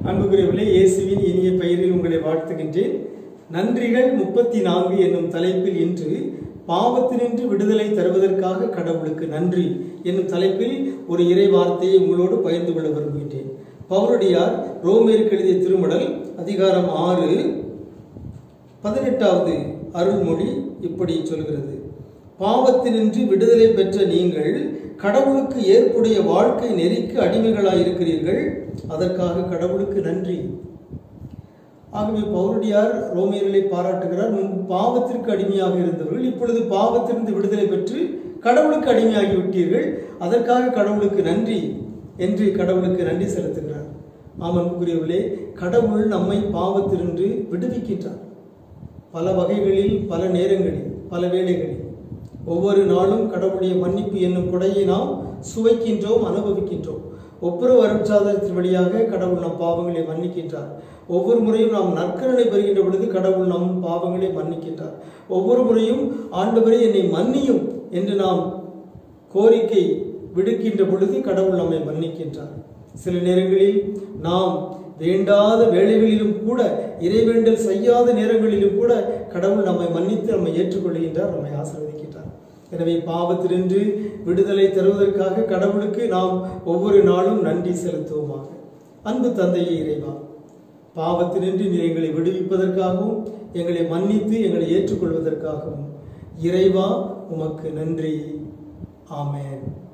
அன்புக்குரியவர்களே இயேசுவின் இனிய பெயரில் உங்களை வாழ்த்துகின்றேன் நன்றிகள் முப்பத்தி நான்கு என்னும் தலைப்பில் இன்று பாவத்தினின்று விடுதலை தருவதற்காக கடவுளுக்கு நன்றி என்னும் தலைப்பில் ஒரு இறை வார்த்தையை உங்களோடு பகிர்ந்து கொள்ள விரும்புகின்றேன் பவுரடியார் ரோமேருக்கு எழுதிய திருமடல் அதிகாரம் ஆறு பதினெட்டாவது அருள்மொழி இப்படி சொல்கிறது பாவத்தினின்று விடுதலை பெற்ற நீங்கள் கடவுளுக்கு ஏற்புடைய வாழ்க்கை நெறிக்கு அடிமைகளாய் இருக்கிறீர்கள் அதற்காக கடவுளுக்கு நன்றி ஆகவே பவுரடியார் ரோமியர்களை பாராட்டுகிறார் முன்பு பாவத்திற்கு அடிமையாக இருந்தவர்கள் இப்பொழுது பாவத்திலிருந்து விடுதலை பெற்று கடவுளுக்கு அடிமையாகி விட்டீர்கள் அதற்காக கடவுளுக்கு நன்றி என்று கடவுளுக்கு நன்றி செலுத்துகிறார் ஆமன்புக்குரியவர்களே கடவுள் நம்மை பாவத்திலிருந்து விடுவிக்கின்றார் பல வகைகளில் பல நேரங்களில் பல வேளைகளில் ஒவ்வொரு நாளும் கடவுளுடைய மன்னிப்பு என்னும் கொடையை நாம் சுவைக்கின்றோம் அனுபவிக்கின்றோம் ஒப்புரவு அருட்சாதனத்தின் வழியாக கடவுள் நம் பாவங்களை மன்னிக்கின்றார் ஒவ்வொரு முறையும் நாம் நற்கரணை பெறுகின்ற பொழுது கடவுள் நம் பாவங்களை மன்னிக்கின்றார் ஒவ்வொரு முறையும் ஆண்டவரே என்னை மன்னியும் என்று நாம் கோரிக்கை விடுக்கின்ற பொழுது கடவுள் நம்மை மன்னிக்கின்றார் சில நேரங்களில் நாம் வேண்டாத வேளைகளிலும் கூட இறைவேண்டல் செய்யாத நேரங்களிலும் கூட கடவுள் நம்மை மன்னித்து நம்மை ஏற்றுக்கொள்கின்றார் நம்மை ஆசீர்வதிக்கின்றார் எனவே பாவத்தினின்று விடுதலை தருவதற்காக கடவுளுக்கு நாம் ஒவ்வொரு நாளும் நன்றி செலுத்துவோமாக அன்பு தந்தையே இறைவா பாவத்தினின்று நீர் எங்களை விடுவிப்பதற்காகவும் எங்களை மன்னித்து எங்களை ஏற்றுக்கொள்வதற்காகவும் இறைவா உமக்கு நன்றி ஆமென்